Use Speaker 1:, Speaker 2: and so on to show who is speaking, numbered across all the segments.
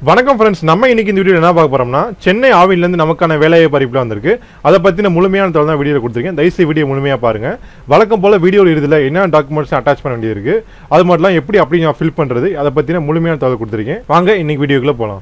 Speaker 1: வணக்கம் ஃப்ரெண்ட்ஸ் நம்ம இன்னைக்கு இந்த வீடியோ என்ன பார்க்க போறோம்னா சென்னை ஆவின்லேருந்து நமக்கான வேலையை பறிப்புல வந்திருக்கு அதை பற்றின முழுமையான தகவல் தான் வீடியோ கொடுத்துருக்கேன் தயவுசெய்து வீடியோ முழுமையாக பாருங்க வழக்கம் போல் வீடியோவில் இதில் என்ன டாக்குமெண்ட்ஸ் அட்டாச் பண்ண வேண்டியது இருக்கு அது மட்டும் எப்படி அப்படி நான் ஃபில் பண்ணுறது அதை பற்றின முழுமையான தகவல் கொடுத்துருக்கேன் வாங்க இன்னைக்கு வீடியோக்குள்ளே போகலாம்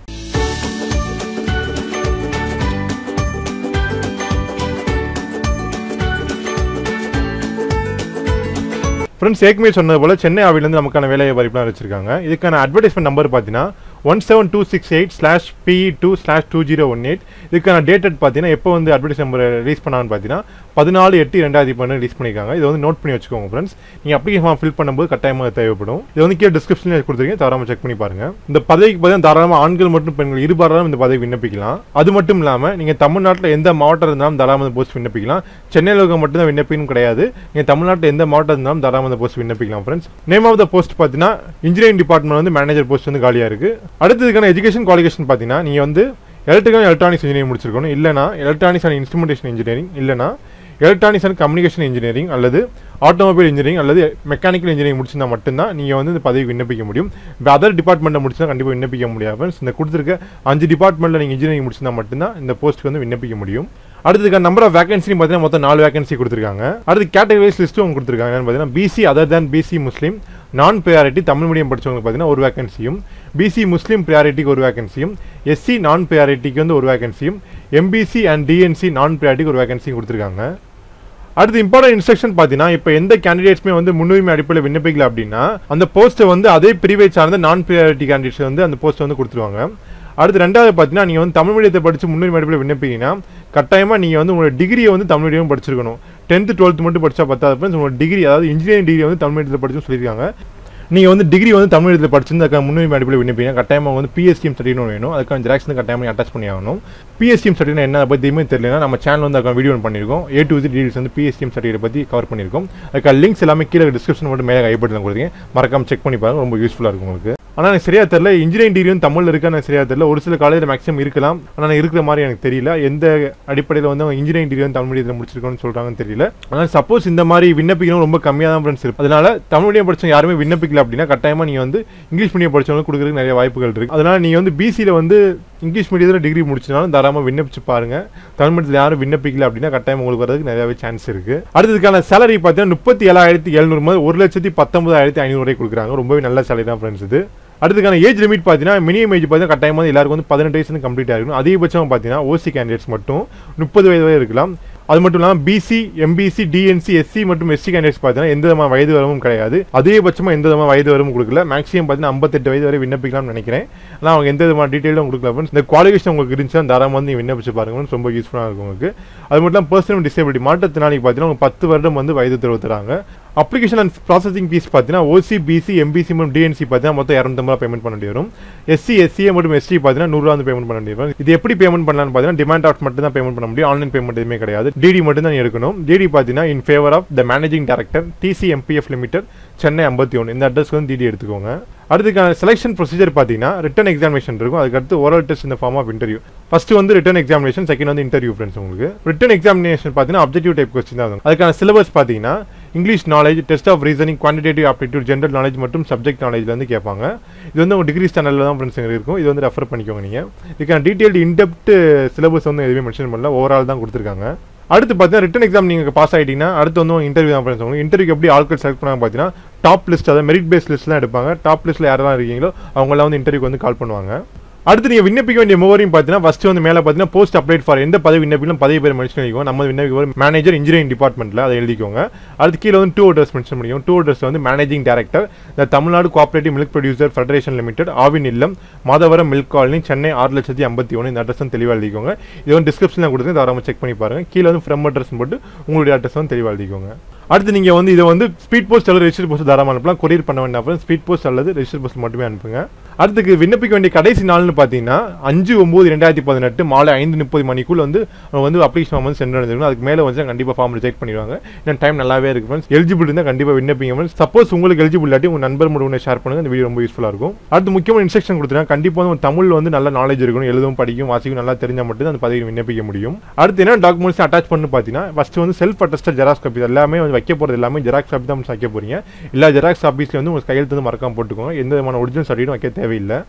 Speaker 1: ஃப்ரெண்ட்ஸ் ஏற்கனவே சொன்னது போல சென்னை ஆவிலேருந்து நமக்கான வேலையை வாய்ப்புலாம் வச்சிருக்காங்க இதுக்கான அட்வர்டைஸ்மெண்ட் நம்பர் பார்த்தீங்கன்னா one seven two six eight slash B E two slash two zero one eight இதுக்கான டேட்டட் பார்த்தீங்கன்னா எப்போ வந்து அட்வர்டைஸ் நம்பர் ரிலீஸ் பண்ணான்னு பார்த்தீங்கன்னா பதினாலு எட்டு ரெண்டாயிரத்தி பன்னெண்டு ரிலீஸ் பண்ணியிருக்காங்க இதை வந்து நோட் பண்ணி வச்சுக்கோங்க ஃப்ரெண்ட்ஸ் நீங்கள் அப்ளிகேஷன் ஃபார்ம் ஃபில் பண்ணும்போது கட்டாயமாக தேவைப்படும் இது வந்து கீழே டிஸ்கிரிப்ஷனில் கொடுத்துருக்கேன் தவறாமல் செக் பண்ணி பாருங்க இந்த பதவிக்கு பார்த்தீங்கன்னா தாராளமாக ஆண்கள் மற்றும் பெண்கள் இருபாராலும் இந்த பதவி விண்ணப்பிக்கலாம் அது மட்டும் இல்லாமல் நீங்கள் தமிழ்நாட்டில் எந்த மாவட்டம் இருந்தாலும் தாராளமாக இந்த போஸ்ட் விண்ணப்பிக்கலாம் சென்னையில் இருக்க மட்டும்தான் விண்ணப்பிக்கணும் கிடையாது நீங்கள் தமிழ்நாட்டில் எந்த மாவட்டம் இருந்தாலும் தாராளமாக இந்த போஸ்ட் விண்ணப்பிக்கலாம் friends name of the post பார்த்தீங்கன்னா இன்ஜினியரிங் டிபார்ட்மெண்ட் வந்து மேனேஜர் போஸ்ட் வந்து காலியாக இருக்கு அடுத்ததுக்கான எஜுகேஷன் குவாலிஃபிகேஷன் பார்த்தீங்கன்னா நீங்கள் வந்து எலக்ட்ரிக்கல் எலக்ட்ரானிக்ஸ் இன்ஜினியரிங் முடிச்சிருக்கணும் இல்லைனா எலக்ட்ரானிக்ஸ் அண்ட் இன்ஸ்ட்ருமெண்டேஷன் இன்ஜினியரிங் இல்லைனா எலக்ட்ரானிக்ஸ் அண்ட் கம்யூனிகேஷன் இன்ஜினியரிங் அல்லது ஆட்டோமொபைல் இன்ஜினியரிங் அல்லது மெக்கானிக்கல் இன்ஜினியரிங் முடிச்சிருந்தா மட்டும்தான் நீங்கள் வந்து இந்த பதவி விண்ணப்பிக்க முடியும் இப்போ அதர் டிபார்ட்மெண்ட்டை முடிச்சிருந்தா கண்டிப்பாக விண்ணப்பிக்க முடியாது Friends, இந்த கொடுத்துருக்க அஞ்சு டிபார்ட்மெண்ட்டில் நீங்கள் இன்ஜினியரிங் முடிச்சிருந்தா மட்டும்தான் இந்த போஸ்ட்டுக்கு வந்து விண்ணப்பிக்க முடியும் அடுத்ததுக்கு நம்பர் ஆஃப் வேகன்சி பார்த்தீங்கன்னா மொத்தம் நாலு வேகன்சி கொடுத்துருக்காங்க அடுத்து கேட்டகரிஸ் லிஸ்ட்டும் அவங்க கொடுத்துருக்காங்க என்னன்னு பார்த்தீங்கன்னா BC other than BC Muslim non priority Tamil medium படிச்சவங்களுக்கு பார்த்தீங்கன்னா ஒரு வேகன்சியும் பிசி முஸ்லீம் ப்ரியாரிட்டிக்கு ஒரு வேகன்சியும் எஸ்சி நான் ப்ரியாரிட்டிக்கு வந்து ஒரு வேகன்சியும் எம்பிசி அண்ட் டிஎன்சி நான் ப்ரியாரிட்டிக்கு ஒரு வேகன்சியும் கொடுத்துருக்காங்க அடுத்து இம்பார்ட்டன்ட் இன்ஸ்ட்ரக்ஷன் பார்த்தீங்கன்னா இப்போ எந்த கேண்டிடேட்ஸ்மே வந்து முன்னுரிமை அடிப்படையில் விண்ணப்பிக்கல அப்படின்னா அந்த போஸ்ட்டை வந்து அதே பிரிவை சார்ந்த நான் ப்ரியாரிட்டி கேண்டிடேட்ஸ் வந்து அந்த போஸ்ட்டை வந்து கொடுத்துருவாங்க அடுத்து ரெண்டாவது பார்த்தீங்கன்னா நீங்கள் வந்து தமிழ் மீடியத்தை படித்து முன்னுரிமை அடிப்படையில் விண்ணப்பிங்கன்னா கட்டாயமாக நீங்கள் வந்து உங்களோட டிகிரியை வந்து தமிழ் மீடியம் படிச்சிருக்கணும் டென்த்து டுவெல்த் மட்டும் படிச்சா பத்தாது ஃப்ரெண்ட்ஸ் உங்களோட டிகிரி அதாவது இன்ஜினியரிங் டிகிரி வந்து தமிழ் மீடியத்தில் படிச்சுன்னு சொல்லியிருக்காங்க நீங்கள் வந்து டிகிரி வந்து தமிழ் மீடியத்தில் படிச்சிருந்து அதுக்கான முன்னுரிமை அடிப்படையில் விண்ணப்பிங்க கட்டாயமாக வந்து பிஎஸ்டிஎம் சர்டிஃபிகேட் வேணும் அதுக்கான ஜெராக்ஸ் வந்து கட்டாயமாக அட்டாச் பண்ணி ஆகணும் பிஎஸ்டிஎம் சர்டிஃபிகேட் என்ன அதை பற்றி எதுவுமே தெரியலனா நம்ம சேனல் வந்து அதுக்கான வீடியோ பண்ணியிருக்கோம் ஏ டு டீடைல்ஸ் வந்து பிஎஸ்டிஎம் சர்டிஃபிகேட் பற்றி கவர் பண்ணியிருக்கோம் அதுக்கான லிங்க்ஸ் எல்லாமே கீழே டிஸ்கிரிப்ஷன் மட்டும் மேலே கைப்பற்றி தான் கொடுத்தீங்க மறக்காம செக் பண்ணி பாருங்க ரொம்ப யூஸ்ஃபுல்லாக இருக்கும் உங்களுக்கு ஆனால் எனக்கு சரியா தெரியல இன்ஜினியரிங் டிகிரி வந்து தமிழில் இருக்கா எனக்கு சரியா தெரியல ஒரு சில காலேஜில் மேக்ஸிமம் இருக்கலாம் ஆனால் இருக்கிற மாதிரி எனக்கு தெரியல எந்த அடிப்படையில் வந்து அவங்க இன்ஜினியரிங் டிகிரி வந்து தமிழ் மீடியத்தில் முடிச்சிருக்கோம்னு சொல்கிறாங்கன்னு தெரியல ஆனால் சப்போஸ் இந்த மாதிரி விண்ணப்பிக்கணும் ரொம்ப கம்மியாக தான் ஃப்ரெண்ட்ஸ் இருக்கு அதனால தமிழ் மீடியம் படிச்சவங்க யாருமே விண்ணப்பிக்கல அப்படின்னா கட்டாயமாக நீங்கள் வந்து இங்கிலீஷ் மீடியம் படிச்சவங்களுக்கு கொடுக்குறதுக்கு நிறைய வாய்ப்புகள் இருக்கு அதனால நீங்கள் வந்து பிசியில் வந்து இங்கிலீஷ் மீடியத்தில் டிகிரி முடிச்சினாலும் தாராளமாக விண்ணப்பிச்சு பாருங்க தமிழ் மீடியத்தில் யாரும் விண்ணப்பிக்கல அப்படின்னா கட்டாயம் உங்களுக்கு வரதுக்கு நிறையவே சான்ஸ் இருக்கு அடுத்ததுக்கான சேலரி பார்த்தீங்கன்னா முப்பத்தி ஏழாயிரத்தி எழுநூறு முதல் ஒரு லட்சத்தி பத்தொன்பதாயிரத்தி ஐநூறு வரை கொடுக்குறாங்க ரொம்பவே நல்ல சேலரி தான் ஃப்ரெண்ட்ஸ் இது அடுத்துக்கான ஏஜ் லிமிட் பார்த்தீங்கன்னா மினிமம் ஏஜ் பார்த்தீங்கன்னா கட்டாயமாக எல்லாருக்கும் வந்து பதினெட்டு வயசு கம்ப்ளீட் ஆகிருக்கும் அதிகபட்சம் பார்த்தீங்கன்னா ஓசி கேண்டிடேட்ஸ் மட்டும் முப்பது வயது வரை இருக்கலாம் அது மட்டும் இல்லாமல் பிசி எம்பிசி டிஎன்சி எஸ்சி மற்றும் எஸ்சி கேண்டிடேட்ஸ் பார்த்தீங்கன்னா எந்த விதமான வயது வரவும் கிடையாது அதிகபட்சமாக எந்த விதமான வயது வரவும் கொடுக்கல மேக்ஸிமம் பார்த்தீங்கன்னா ஐம்பத்தெட்டு வயது வரை விண்ணப்பிக்கலாம்னு நினைக்கிறேன் ஆனால் அவங்க எந்த விதமான டீட்டெயிலும் கொடுக்கல friends. இந்த குவாலிஃபிகேஷன் உங்களுக்கு இருந்துச்சுன்னா தாராளமாக வந்து நீங்கள் விண்ணப்பிச்சு பாருங்க friends. ரொம்ப யூஸ்ஃபுல்லாக இருக்கும் உங்களுக்கு அது மட்டும் இல்லாமல் பர்சனல் டிசேபிலிட்டி மாற்றுத்திறனாளிக்கு பார்த்தீங்கன்னா உங்களுக்கு பத்து வருடம் வந்து வயது தருவ தராங்க அப்ளிகேஷன் அண்ட் ப்ராசஸிங் ஃபீஸ் பார்த்தீங்கன்னா ஓசி பிசி எம்பிசி மற்றும் டிஎன்சி பார்த்தீங்கன்னா மொத்தம் இரநூத்தம்பது பேமெண்ட் பண்ண வேண்டி வரும் எஸ்சி எஸ்சிஏ மற்றும் எஸ்டி பார்த்தீங்கன்னா நூறுரூவா வந்து பேமெண்ட் பண்ண வேண்டி வரும் இது எப்படி பேமெண்ட் பண்ணலாம்னு பார்த்தீங்கன்னா டிமாண்ட் ஆஃப் மட்டும் தான் பேமெண்ட் பண்ண முடியும் ஆன்லைன் பேமெண்ட் எதுவுமே கிடையாது டிடி மட்டும் தான் எடுக்கணும் டிடி பார்த்தீங்கன்னா in favour of the managing director TC MPF limited Chennai ஐம்பத்தி ஒன்று இந்த அட்ரஸ்க்கு வந்து டிடி எடுத்துக்கோங்க அடுத்துக்கான செலெக்ஷன் ப்ரொசீஜர் பார்த்தீங்கன்னா ரிட்டன் எக்ஸாமினேஷன் இருக்கும் அதுக்கடுத்து ஓரல் டெஸ்ட் இந்த ஃபார்ம் ஆஃப் இன்டர்வியூ ஃபர்ஸ்ட் வந்து ரிட்டன் எக்ஸாமினேஷன் செகண்ட் வந்து இன்டர்வியூ ஃப்ரெண்ட்ஸ் உங்களுக்கு ரிட்டன் எக்ஸாமினேஷன் பார்த்தீங்கன்னா அப்ஜெக்டிவ் டைப் கொஸ்டின் தான் இருக்கும் அதுக்கான சிலபஸ் பார்த்தீங்கன்னா English knowledge test of reasoning quantitative aptitude general knowledge மற்றும் சப்ஜெக்ட் நாலேஜ்ல இருந்து கேட்பாங்க இது வந்து உங்க டிகிரி ஸ்டாண்டர்டில் தான் ஃப்ரெண்ட்ஸ் இருக்கும் இது வந்து ரெஃபர் பண்ணிக்கோங்க நீங்கள் இதுக்கான டீட்டெயில்டு இன்டெப்ட் சிலபஸ் வந்து எதுவுமே மென்ஷன் பண்ணல ஓவரால் தான் கொடுத்துருக்காங்க அடுத்து பார்த்தீங்கன்னா ரிட்டன் எக்ஸாம் நீங்கள் பாஸ் ஆகிட்டீங்கன்னா அடுத்து வந்து இன்டர்வியூ தான் ஃப்ரெண்ட்ஸ் உங்களுக்கு இன்டர்வியூ எப்படி ஆட்கள் செலக்ட் பண்ணாங்க பார்த்தீங்கன்னா டாப் லிஸ்ட் அதாவது மெரிட் பேஸ் லிஸ்ட்லாம் எடுப்பாங்க டாப் லிஸ்ட்டில் யாரெல்லாம் இருக்கீங்களோ அவங்களாம் வந்து இன்டர்வியூக்கு வந்து கால் பண்ணுவாங்க அடுத்து நீங்கள் விண்ணப்பிக்க வேண்டிய முகவரியும் பார்த்தீங்கன்னா ஃபர்ஸ்ட் வந்து மேலே பார்த்தீங்கன்னா போஸ்ட் அப்டேட் ஃபார் எந்த பதவி விண்ணப்பிக்கலாம் பதவி பேர் மென்ஷன் பண்ணிக்கோங்க நம்ம விண்ணப்பிக்க மேனேஜர் இன்ஜினியரிங் டிபார்ட்மெண்ட்டில் அதை எழுதிக்கோங்க அடுத்து கீழே வந்து டூ அட்ரஸ் மென்ஷன் பண்ணிக்கோங்க டூ அட்ரஸ் வந்து managing director the Tamil Nadu cooperative milk producer federation limited Aavin இல்லம் மாதவரம் மில்க் காலனி சென்னை ஆறு லட்சத்தி ஐம்பத்தி ஒன்று இந்த அட்ரஸ் வந்து தெளிவாக எழுதிக்கோங்க இது வந்து டிஸ்கிரிப்ஷனில் கொடுத்து தாராளமாக செக் பண்ணி பாருங்க கீழே வந்து ஃப்ரம் அட்ரஸ் போட்டு உங்களுடைய அட்ரஸ் வந்து தெளிவாக எழுதிக்கோங்க அடுத்து நீங்கள் வந்து இதை வந்து ஸ்பீட் போஸ்ட் அல்லது ரெஜிஸ்டர் போஸ்ட் தாராளமாக அனுப்பலாம் கொரியர் பண்ண வேண்டாம் அப்புறம் ஸ்பீட் போஸ்ட் அல்லது ரெஜிஸ்டர் போஸ்ட் மட்டுமே அனுப்புங்க அடுத்துக்கு விண்ணப்பிக்க வேண்டிய கடைசி நாள்னு பார்த்தீங்கன்னா அஞ்சு ஒம்பது ரெண்டாயிரத்தி பதினெட்டு மாலை ஐந்து முப்பது மணிக்குள்ள வந்து அவங்க வந்து அப்ளிகேஷன் ஃபார்ம் வந்து சென்ட் அடைஞ்சிருக்கணும் அதுக்கு மேலே வந்து கண்டிப்பாக ஃபார்ம் ரிஜெக்ட் பண்ணிடுவாங்க இன்னும் டைம் நல்லாவே இருக்கு ஃப்ரெண்ட்ஸ் எலிஜிபிள் இருந்தால் கண்டிப்பாக விண்ணப்பிங்க ஃப்ரெண்ட்ஸ் சப்போஸ் உங்களுக்கு எலிஜிபிள் இல்லாட்டி உங்கள் நண்பர் மட்டும் ஷேர் பண்ணுங்க இந்த வீடியோ ரொம்ப யூஸ்ஃபுல்லாக இருக்கும் அடுத்து முக்கியமான இன்ஸ்ட்ரக்ஷன் கொடுத்துருக்காங்க கண்டிப்பாக வந்து தமிழ் வந்து நல்ல நாலேஜ் இருக்கணும் எழுதவும் படிக்கும் வாசிக்கும் நல்லா தெரிஞ்சால் மட்டும் அந்த பதவியில் விண்ணப்பிக்க முடியும் அடுத்து என்ன டாக்குமெண்ட்ஸ் அட்டாச் பண்ணு பார்த்தீங்கன்னா ஃபர்ஸ்ட் வந்து செல்ஃப் அட்டஸ்டட் ஜெராக்ஸ் காப்பி எல்லாமே வந்து வைக்க போகிறது எல்லாமே ஜெராக்ஸ் காப்பி தான் வைக்க போறீங்க எல்லா ஜெராக்ஸ் காப்பீஸ்ல வந்து உங்கள் கையெழுத்து வந்து மறக்காம போட்டுக்கோங்க எந்த விதமான ஒரிஜினல் சர்டிஃபிகேட் வைக்க தேவையில்லை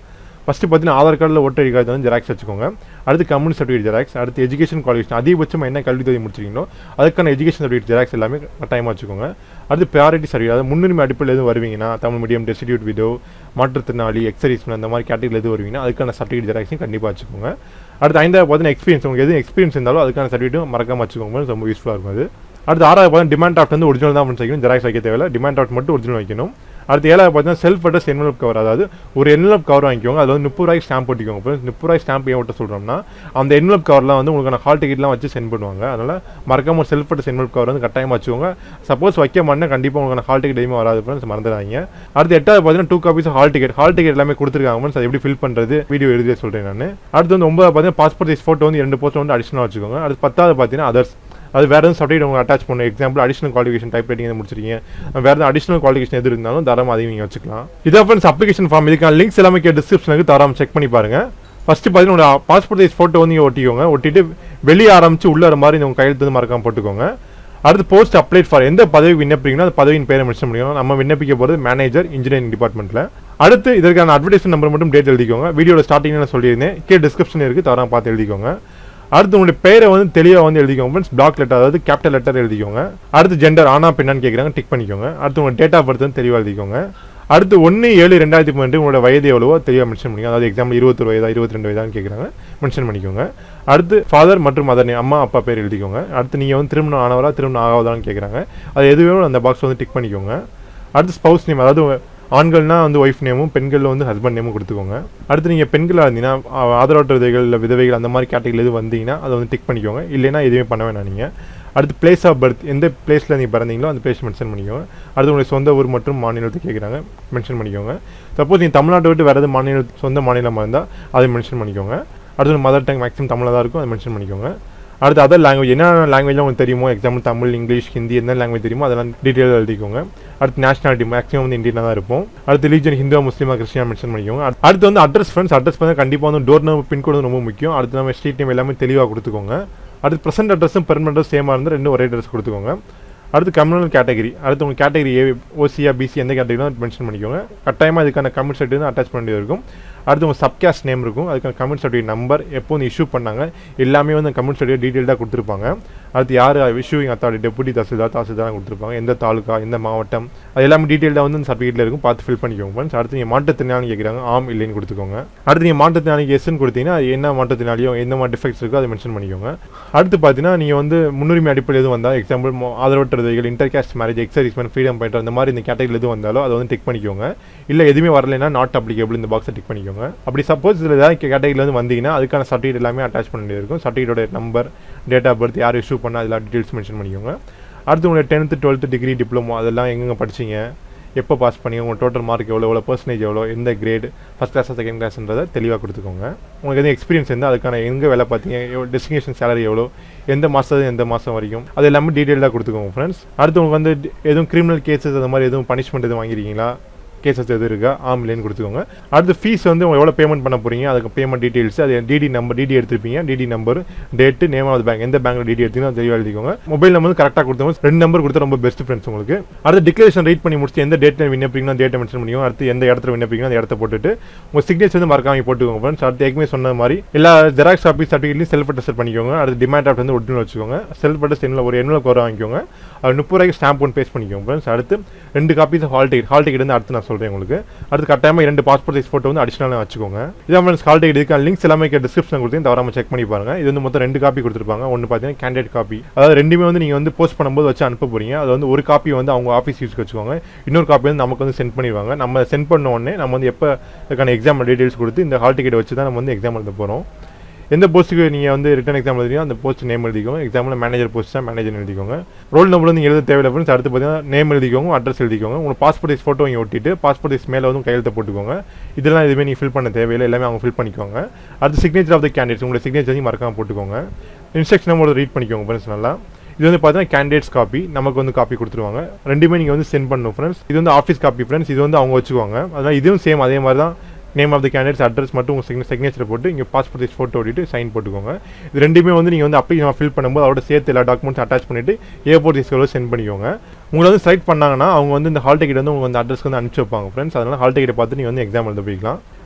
Speaker 1: ஃபஸ்ட்டு பார்த்தீங்கன்னா ஆதார் கார்டில் ஓட்டர் ஐடி கார்டு வந்து ஜெராக்ஸ் வச்சுக்கோங்க அடுத்து கம்யூனிட்டி சர்டிஃபிகேட் ஜெராக்ஸ் அடுத்து எஜுகேஷன் குவாலிஃபிகேஷன் அதிகபட்சமாக என்ன கல்வி தகுதி முடிச்சிருக்கீங்களோ அதுக்கான எஜுகேஷன் சர்டிஃபிகேட் ஜெராக்ஸ் எல்லாமே கட்டாயமாக வச்சுக்கோங்க அடுத்து ப்ரையாரிட்டி சர்டிஃபிகேட் அதாவது முன்னுரிமை அடிப்படையில் எதுவும் வருவீங்கன்னா தமிழ் மீடியம் டெஸ்டிடியூட் விதோ மாற்றுத்திறனாளி எக்ஸர்வீஸ்மெண்ட் அந்த மாதிரி கேட்டகரியில் எது வருவீங்கன்னா அதுக்கான சர்டிஃபிகேட் ஜெராக்ஸையும் கண்டிப்பாக வச்சுக்கோங்க அடுத்து ஐந்தாவது பார்த்தீங்கன்னா எக்ஸ்பீரியன்ஸ் உங்களுக்கு எது எக்ஸ்பீரியன்ஸ் இருந்தாலும் அதுக்கான சர்டிஃபிகேட்டும் மறக்காம வச்சுக்கோங்க ரொம்ப யூஸ்ஃபுல்லாக இருக்கும் அது அடுத்து ஆறாவது பார்த்தா டிமாண்ட் ஆஃப்ட் வந்து ஒரிஜினல் தான் வைக்கணும் ஜெராக்ஸ் வைக்க தேவையில்ல டிமாண்ட் ஆஃப்ட் மட்டும் ஒரிஜினல் வைக்கணும் அடுத்து ஏழாவது பார்த்தீங்கன்னா செல்ஃப் அட்ரஸ் என்வலப் கவர் அதாவது ஒரு என்வலப் கவர் வாங்கிக்கோங்க அது வந்து முப்பது ரூபாய்க்கு ஸ்டாம்ப் ஒட்டிக்கோங்க இப்போ முப்பது ரூபாய் ஸ்டாம்ப் ஏன் ஒட்ட சொல்கிறோம்னா அந்த என்வலப் கவர்லாம் வந்து உங்களுக்கு ஹால் டிக்கெட்லாம் வச்சு சென்ட் பண்ணுவாங்க அதனால் மறக்காம ஒரு செல்ஃப் அட்ரஸ் என்வலப் கவர் வந்து கட்டாயமாக வச்சுக்கோங்க சப்போஸ் வைக்க மாட்டேன் கண்டிப்பாக உங்களுக்கு ஹால் டிக்கெட் எதுவுமே வராது ஃப்ரெண்ட்ஸ் மறந்துடாதீங்க அடுத்து எட்டாவது பார்த்தீங்கன்னா two copies hall ticket hall ticket எல்லாமே கொடுத்துருக்காங்க ஃப்ரெண்ட்ஸ் அது எப்படி ஃபில் பண்ணுறது வீடியோ எழுதி சொல்கிறேன் நான் அடுத்து வந்து ஒன்பதாவது பார்த்தீங்கன்னா பாஸ்போர்ட் சைஸ் ஃபோட்டோ வந்து ரெண்டு போஸ்ட் வந்து அடிஷனலாக வச்சுக்கோங்க அடுத்து பத்தாவது பார்த்தீங்கன்னா அதர்ஸ் அது வேறு எதுவும் சப்ஜெக்ட் உங்களுக்கு அட்டாச் பண்ணணும் example additional qualification typewriting முடிச்சிருக்கீங்க வேறு எதுவும் அடிஷனல் குவாலிஃபிகேஷன் எது இருந்தாலும் தரம் அதையும் நீங்கள் வச்சுக்கலாம் இதான் ஃப்ரெண்ட்ஸ் அப்ளிகேஷன் ஃபார்ம் இதுக்கான லிங்க்ஸ் எல்லாமே டிஸ்கிரிப்ஷனுக்கு தரம் செக் பண்ணி பாருங்க ஃபஸ்ட்டு பார்த்தீங்கன்னா பாஸ்போர்ட் சைஸ் ஃபோட்டோ வந்து நீங்கள் ஒட்டிக்கோங்க ஒட்டிட்டு வெளியே ஆரம்பிச்சு உள்ளார மாதிரி உங்கள் கையெழுத்து வந்து மறக்காம போட்டுக்கோங்க அடுத்து போஸ்ட் அப்ளைட் ஃபார் எந்த பதவி விண்ணப்பிக்கிறீங்களோ அந்த பதவியின் பேரை மென்ஷன் பண்ணிக்கணும் நம்ம விண்ணப்பிக்க போகிறது மேனேஜர் இன்ஜினியரிங் டிபார்ட்மெண்ட்டில் அடுத்து இதற்கான அட்வர்டைஸ்மெண்ட் நம்பர் மட்டும் டேட் எழுதிக்கோங்க வீடியோட ஸ்டார்டிங்கில் நான் சொல்லியிருந்தேன் கீழே டிஸ்கிரிப்ஷன் இருக்குது தவறாம பார்த்து எழுதிக்கோங்க அடுத்து உங்களுடைய பேரை வந்து தெளிவாக வந்து எழுதிக்கோங்க ஃப்ரெண்ட்ஸ் பிளாக் லெட்டர் அதாவது கேபிட்டல் லெட்டர் எழுதிக்கோங்க அடுத்து ஜெண்டர் ஆனா பெண்ணான்னு கேட்குறாங்க டிக் பண்ணிக்கோங்க அடுத்து உங்கள் டேட் ஆஃப் பர்த் வந்து தெளிவாக எழுதிக்கோங்க அடுத்து ஒன்று ஏழு ரெண்டாயிரத்தி பன்னெண்டு உங்களோட வயது எவ்வளவோ தெளிவாக மென்ஷன் பண்ணிக்கோங்க அதாவது எக்ஸாம்பிள் இருபத்தொரு வயதா இருபத்தி ரெண்டு வயதான்னு கேட்குறாங்க மென்ஷன் பண்ணிக்கோங்க அடுத்து ஃபாதர் மற்றும் மதர் அம்மா அப்பா பேர் எழுதிக்கோங்க அடுத்து நீங்கள் வந்து திருமணம் ஆனவரா திருமணம் ஆகாதான்னு கேட்குறாங்க அது எதுவே அந்த பாக்ஸ் வந்து டிக் பண்ணிக்கோங்க அடுத்து ஸ்பவுஸ் நேம் அதாவது ஆண்கள்னா வந்து ஒய்ஃப் நேமும் பெண்களில் வந்து ஹஸ்பண்ட் நேமும் கொடுத்துக்கோங்க அடுத்து நீங்கள் பெண்களாக இருந்தீங்கன்னா ஆ- ஆதரவற்ற விதைகள் இல்லை விதவைகள் அந்த மாதிரி கேட்டகரியில் எது வந்தீங்கன்னா அதை வந்து டிக் பண்ணிக்கோங்க இல்லைன்னா எதுவுமே பண்ண வேணாம் நீங்கள் அடுத்து பிளேஸ் ஆஃப் பர்த் எந்த பிளேஸில் நீங்கள் பிறந்தீங்களோ அந்த பிளேஸ் மென்ஷன் பண்ணிக்கோங்க அடுத்து உங்களுடைய சொந்த ஊர் மற்றும் மாநிலத்தை கேட்குறாங்க மென்ஷன் பண்ணிக்கோங்க சப்போஸ் நீங்கள் தமிழ்நாட்டை விட்டு வேறு எதாவது மாநில சொந்த மாநிலமாக இருந்தால் அதை மென்ஷன் பண்ணிக்கோங்க அடுத்து மதர் டங் மேக்ஸிமம் தமிழில் தான் இருக்கும் அதை மென்ஷன் பண்ணிக்கோங்க அடுத்து அதர் லாங்குவேஜ் என்ன லாங்குவேஜ்லாம் உங்களுக்கு தெரியுமோ எக்ஸாம்பிள் தமிழ் இங்கிலீஷ் ஹிந்தி என்ன லாங்குவேஜ் தெரியுமோ அதெல்லாம் டீட்டெயிலாக எழுதிக்கோங்க அடுத்து நேஷனாலிட்டி மேக்ஸிமம் வந்து இந்தியனாக தான் இருப்போம் அடுத்து ரிலீஜன் ஹிந்துவா முஸ்லீமா கிறிஸ்டியா மென்ஷன் பண்ணிக்கோங்க அடு- அடுத்து வந்து அட்ரஸ் ஃப்ரெண்ட்ஸ் அட்ரஸ் வந்து கண்டிப்பாக வந்து டோர் நம்பர் பின்கோடு வந்து ரொம்ப முக்கியம் அடுத்து நம்ம ஸ்ட்ரீட் நேம் எல்லாமே தெளிவாக கொடுத்துக்கோங்க அடுத்து ப்ரெசென்ட் அட்ரஸும் பெர்மனெண்ட் அட்ரஸ் சேமாக இருந்தால் ரெண்டும் ஒரே அட்ரஸ் கொடுத்துக்கோங்க அடுத்து கம்யூனல் கேட்டகரி அடுத்து உங்கள் கேட்டகரி ஏ ஓசியா பிசி எந்த கேட்டகரிலாம் மென்ஷன் பண்ணிக்கோங்க கட்டாயமாக இதுக்கான கமெண்ட் சர்டிஃபிகேட் அட்டாச் பண்ண வேண்டியது இருக்கும் அடுத்து உங்கள் சப்காஸ்ட் நேம் இருக்கும் அதுக்கான கமெண்ட் சர்டிஃபிகேட் நம்பர் எப்போ வந்து இஷ்யூ பண்ணாங்க எல்லாமே வந்து கமெண்ட் சர்டிஃபிகேட் டீட்டெயில்டாக கொடுத்துருப்பாங்க அடுத்து யார் issuing authority deputy tahsildar tahsildar கொடுத்துருப்பாங்க எந்த தாலுக்கா எந்த மாவட்டம் அது எல்லாமே டீட்டெயில்டாக வந்து அந்த சர்டிஃபிகேட்டில் இருக்கும் பார்த்து ஃபில் பண்ணிக்கோங்க ஃப்ரெண்ட்ஸ் அடுத்து நீங்கள் மாற்றுத்திறனாளி கேட்குறாங்க ஆம் இல்லைன்னு கொடுத்துக்கோங்க அடுத்து நீங்கள் மாற்றுத்திறனாளிக்கு எஸ்ன்னு கொடுத்தீங்கன்னா அது என்ன மாற்றுத்திறனாளியோ எந்த மாதிரி டிஃபெக்ட்ஸ் இருக்கோ அதை மென்ஷன் பண்ணிக்கோங்க அடுத்து பார்த்தீங்கன்னா நீங்கள் வந்து முன்னுரிமை அடிப்படையில் எதுவும் வந்தால் எக்ஸாம்பிள் ஆதரவற்ற விதைகள் inter caste marriage ex servicemen freedom point அந்த மாதிரி இந்த கேட்டகரியில் எதுவும் வந்தாலோ அதை வந்து டிக் பண்ணிக்கோங்க இல்லை எதுவுமே வரலைன்னா நாட் அப்ளிகபிள் இந்த பாக்ஸை டிக் பண்ணிக்கோங்க அப்படி சப்போஸ் இதில் ஏதாவது கேட்டகரியில் வந்து வந்தீங்கன்னா அதுக்கான சர்டிஃபிகேட் எல்லாமே அட்டாச் பண்ண வேண்டியது இருக்கும் சர்டிஃபிகேட்டோட நம்பர் டேட் ஆஃப் பர்த் யார் இஷ்யூ பண்ணால் அதெல்லாம் டீட்டெயில்ஸ் மென்ஷன் பண்ணிக்கோங்க அடுத்து உங்களுடைய டென்த்து டுவெல்த்து டிகிரி டிப்ளமோ அதெல்லாம் எங்கெங்கே படிச்சீங்க எப்போ பாஸ் பண்ணி உங்கள் டோட்டல் மார்க் எவ்வளோ எவ்வளோ பர்சன்டேஜ் எவ்வளோ எந்த கிரேட் ஃபஸ்ட் கிளாஸ் செகண்ட் கிளாஸ்ன்றதை தெளிவாக கொடுத்துக்கோங்க உங்களுக்கு எதுவும் எக்ஸ்பீரியன்ஸ் இருந்தால் அதுக்கான எங்கே வேலை பார்த்தீங்க எவ்வளோ டெஸ்டினேஷன் சேலரி எவ்வளோ எந்த மாதம் எந்த மாதம் வரைக்கும் அது எல்லாமே டீட்டெயிலாக கொடுத்துக்கோங்க ஃப்ரெண்ட்ஸ் அடுத்து உங்களுக்கு வந்து டி- எதுவும் கிரிமினல் கேசஸ் அந்த மாதிரி எதுவும் பனிஷ்மெண்ட் எதுவும் வாங்கிருக்கீங்களா கேசஸ் எது இருக்கா ஆம் இல்லைன்னு கொடுத்துக்கோங்க அடுத்து ஃபீஸ் வந்து உங்க எவ்வளோ பேமெண்ட் பண்ண போறீங்க அதுக்கு பேமெண்ட் டீட்டெயில்ஸ் அது டிடி நம்பர் டிடி எடுத்திருப்பீங்க DD number date name of bank எந்த பேங்க்ல டிடி எடுத்தீங்கன்னா அது தெளிவாக எழுதிக்கோங்க மொபைல் நம்பர் வந்து கரெக்டாக கொடுத்தவங்க ரெண்டு நம்பர் கொடுத்தா ரொம்ப பெஸ்ட் ஃப்ரெண்ட்ஸ் உங்களுக்கு அடுத்து டிக்ளரேஷன் ரீட் பண்ணி முடிச்சு எந்த டேட்டில் விண்ணப்பிங்கன்னா டேட்டை மென்ஷன் பண்ணிக்கோங்க அடுத்து எந்த இடத்துல விண்ணப்பிங்கன்னா அந்த இடத்த போட்டுட்டு உங்க சிக்னேச்சர் வந்து மறக்காம போட்டுக்கோங்க ஃப்ரெண்ட்ஸ் அடுத்து ஏற்கனவே சொன்ன மாதிரி எல்லா ஜெராக்ஸ் ஆஃபீஸ் சர்டிஃபிகேட்லையும் செல்ஃப் அட்டஸ்ட் பண்ணிக்கோங்க அடுத்து டிமாண்ட் ஆஃப்ட் வந்து ஒரிஜினல் வச்சுக்கோங்க செல்ஃப் அட்டஸ்ட் என்ன ஒரு எண்ணில் குறை வாங்கிக்கோங்க அது முப்பது ரூபாய்க்கு ஸ்டாம்ப் ஒன்று பேஸ்ட் பண்ணிக்கோங்க ஃப்ரெண்ட்ஸ் அடுத்து ரெண்டு copies hall ticket hall ticket வந்து அடுத்து நான் சொல்கிறேன் உங்களுக்கு அடுத்து கட்டாயமாக இரண்டு பாஸ்போர்ட் சைஸ் ஃபோட்டோ வந்து அடிஷனலாக வச்சுக்கோங்க இதான் ஃப்ரெண்ட்ஸ் ஹால் டிக்கெட் இதுக்கான லிங்க்ஸ் எல்லாமே டிஸ்கிரிப்ஷன் கொடுத்து தவறாம செக் பண்ணி பாருங்க இது வந்து மொத்தம் ரெண்டு காப்பி கொடுத்துருப்பாங்க ஒன்று பார்த்தீங்கன்னா கேண்டிடேட் காப்பி அதாவது ரெண்டுமே வந்து நீங்கள் வந்து போஸ்ட் பண்ணும்போது வச்சு அனுப்ப போறீங்க அது வந்து ஒரு காப்பி வந்து அவங்க ஆஃபீஸ் யூஸ்க்கு வச்சுக்கோங்க இன்னொரு காப்பி வந்து நமக்கு வந்து சென்ட் பண்ணிடுவாங்க நம்ம சென்ட் பண்ண உடனே நம்ம வந்து எப்போ இதுக்கான எக்ஸாம் டீடைல்ஸ் கொடுத்து இந்த ஹால் டிக்கெட் வச்சு தான் நம்ம வந்து எக்ஸாம் எழுத போகிறோம் எந்த போஸ்ட்டுக்கு நீங்கள் வந்து ரிட்டன் எக்ஸாம் எழுதியோ அந்த போஸ்ட் நேம் எழுதிக்கோங்க எக்ஸாமில் மேனேஜர் போஸ்ட் தான் மேனேஜர் எழுதிக்கோங்க ரோல் நம்பர் வந்து நீங்கள் எழுத தேவையில்லை ஃப்ரெண்ட்ஸ் அடுத்து பார்த்தீங்கன்னா நேம் எழுதிக்கோங்க அட்ரஸ் எழுதிக்கோங்க உங்கள் பாஸ்போர்ட் சைஸ் ஃபோட்டோ இங்கே ஒட்டிட்டு பாஸ்போர்ட் சைஸ் மேலே வந்து கையெழுத்து போட்டுக்கோங்க இதெல்லாம் எதுவுமே நீங்கள் ஃபில் பண்ண தேவையில்லை எல்லாமே அவங்க ஃபில் பண்ணிக்கோங்க அடுத்து சிக்னேச்சர் ஆஃப் த கேண்டிடேட்ஸ் உங்களோட சிக்னேச்சர் மறக்காம போட்டுக்கோங்க இன்ஸ்ட்ரக்ஷன் நம்பர் ரீட் பண்ணிக்கோங்க ஃப்ரெண்ட்ஸ் நல்லா இது வந்து பார்த்தீங்கன்னா கேண்டிடேட்ஸ் காப்பி நமக்கு வந்து காப்பி கொடுத்துருவாங்க ரெண்டுமே நீங்கள் வந்து சென்ட் பண்ணணும் ஃப்ரெண்ட்ஸ் இது வந்து ஆஃபீஸ் காப்பி ஃப்ரெண்ட்ஸ் இது வந்து அவங்க வச்சுக்குவாங்க அதனால் இதுவும் சேம் அதே மாதிரி தான் name of the candidates address மட்டும் உங்கள் சிக்னே சிக்னேச்சர் போட்டு இங்கே பாஸ்போர்ட் சைஸ் ஃபோட்டோ ஓட்டிட்டு சைன் போட்டுக்கோங்க இது ரெண்டுமே வந்து நீங்கள் வந்து அப்படி ஃபில் பண்ணும்போது அதோட சேர்த்து எல்லா டாக்குமெண்ட்ஸ் அட்டாச் பண்ணிட்டு ஏர்போர்ட் சைஸ்களோ சென்ட் பண்ணிக்கோங்க உங்களை வந்து செலக்ட் பண்ணாங்கன்னா அவங்க வந்து இந்த ஹால் டிக்கெட் வந்து உங்களுக்கு வந்து அட்ரஸ்க்கு வந்து அனுப்பிச்சு வைப்பாங்க ஃப்ரெண்ட்ஸ் அதனால் ஹால் டிக்கெட் பார்த்து நீங்கள் வந்து எக்ஸாம் எழுத போய்க்கலாம்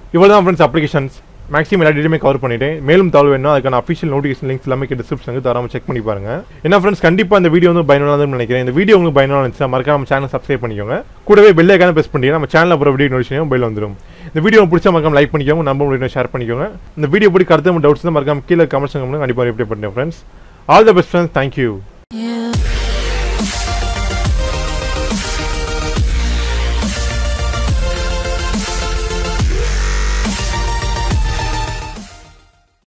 Speaker 1: இவ்வளோ தான் ஃப்ரெண்ட்ஸ் அப்ளிகேஷன்ஸ் மேக்ஸிமம் எல்லா டீட்டெயிலுமே கவர் பண்ணிட்டேன் மேலும் தகவல் வேணும் அதுக்கான அஃபிஷியல் நோட்டிஃபிகேஷன் லிங்க்ஸ் எல்லாமே டிஸ்கிரிப்ஷனுக்கு தராமல் செக் பண்ணி பாருங்க என்ன ஃப்ரெண்ட்ஸ் கண்டிப்பாக இந்த வீடியோ வந்து பயனுள்ளதுன்னு நினைக்கிறேன் இந்த வீடியோ உங்களுக்கு பயனுள்ள இருந்துச்சா மறக்காம நம்ம சேனல் சப்ஸ்கிரைப் பண்ணிக்கோங்க கூடவே பெல் ஐக்கான ப்ரெஸ் பண்ணிட்டு நம்ம சேனலில் அப்புறம் வீடியோ நோட்டிஃபிகேஷன் பெல் வந்துடும் இந்த வீடியோ பிடிச்சா மறக்காம லைக் பண்ணிக்கோங்க நம்ம முடியும் ஷேர் பண்ணிக்கோங்க இந்த வீடியோ படி கருத்து டவுட்ஸ் தான் மறக்காம கீழே கமெண்ட்ஸ் கண்டிப்பாக ரிப்ளை பண்ணுறேன் friends all the best friends thank you